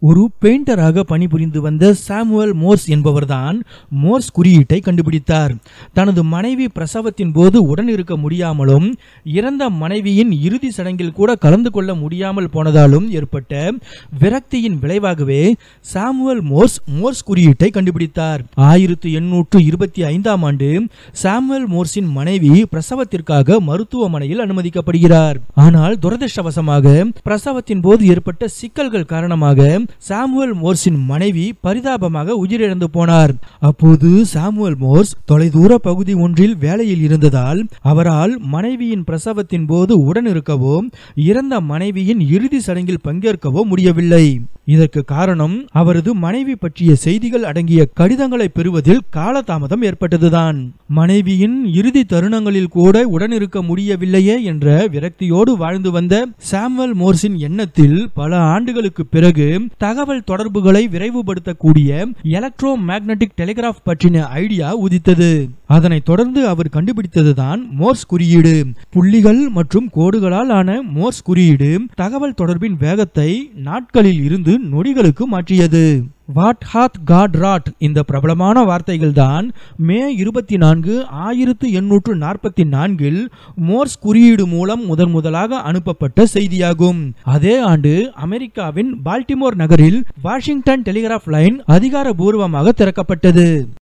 ஒரு பெயிண்டராக பணிபுரிந்து வந்த சாமுவல் மோர்ஸ் என்பவர்தான் மோர்ஸ் குறியீட்டை கண்டுபிடித்தார் தனது மனைவி பிரசவத்தின் போது உடன் இருக்க முடியாமலும் இறந்த மனைவியின் இறுதி சடங்கில் கூட கலந்து கொள்ள முடியாமல் போனதாலும் ஏற்பட்ட விரக்தியின் விளைவாகவே சாமுவல் மோர்ஸ் மோர்ஸ் குறியீட்டை கண்டுபிடித்தார் ஆயிரத்து எண்ணூற்று இருபத்தி ஐந்தாம் ஆண்டு சாமுவல் மோர்ஸின் மனைவி பிரசவத்திற்காக மருத்துவமனையில் அனுமதிக்கப்படுகிறார் ஆனால் துரதிருஷ்டவசமாக பிரசவத்தின் போது ஏற்பட்ட சிக்கல்கள் காரணமாக சாமுவல் மோர்ஸின் மனைவி பரிதாபமாக உயிரிழந்து போனார் அப்போது சாமுவல் மோர்ஸ் தொலைதூர பகுதி ஒன்றில் வேலையில் இருந்ததால் அவரால் மனைவியின் பிரசவத்தின் போது உடன் இருக்கவோ இறந்த மனைவியின் இறுதி சடங்கில் பங்கேற்கவோ முடியவில்லை இதற்கு காரணம் அவரது மனைவி பற்றிய செய்திகள் அடங்கிய கடிதங்களை பெறுவதில் காலதாமதம் ஏற்பட்டதுதான் மனைவியின் இறுதி தருணங்களில் கூட உடன் இருக்க முடியவில்லையே என்ற விரக்தியோடு வாழ்ந்து வந்த சாமுவல் மோர்ஸின் எண்ணத்தில் பல ஆண்டுகளுக்கு பிறகு தகவல் தொடர்புகளை விரைவுபடுத்தக்கூடிய எலக்ட்ரோ மேக்னட்டிக் டெலிகிராஃப் பற்றின ஐடியா உதித்தது அதனைத் தொடர்ந்து அவர் கண்டுபிடித்ததுதான் மோர்ஸ் குறியீடு புள்ளிகள் மற்றும் கோடுகளால் ஆன மோர்ஸ் குறியீடு தகவல் தொடர்பின் வேகத்தை நாட்களில் இருந்து நொடிகளுக்கு மாற்றியது வாட் ஹாத் காட் ராட் இந்த பிரபலமான வார்த்தைகள் தான் மே இருபத்தி நான்கு ஆயிரத்து எண்ணூற்று நாற்பத்தி நான்கில் மோர்ஸ் குறியீடு மூலம் முதன் முதலாக அனுப்பப்பட்ட செய்தியாகும் அதே ஆண்டு அமெரிக்காவின் பால்டிமோர் நகரில் வாஷிங்டன் டெலிகிராஃப் லைன் அதிகாரபூர்வமாக திறக்கப்பட்டது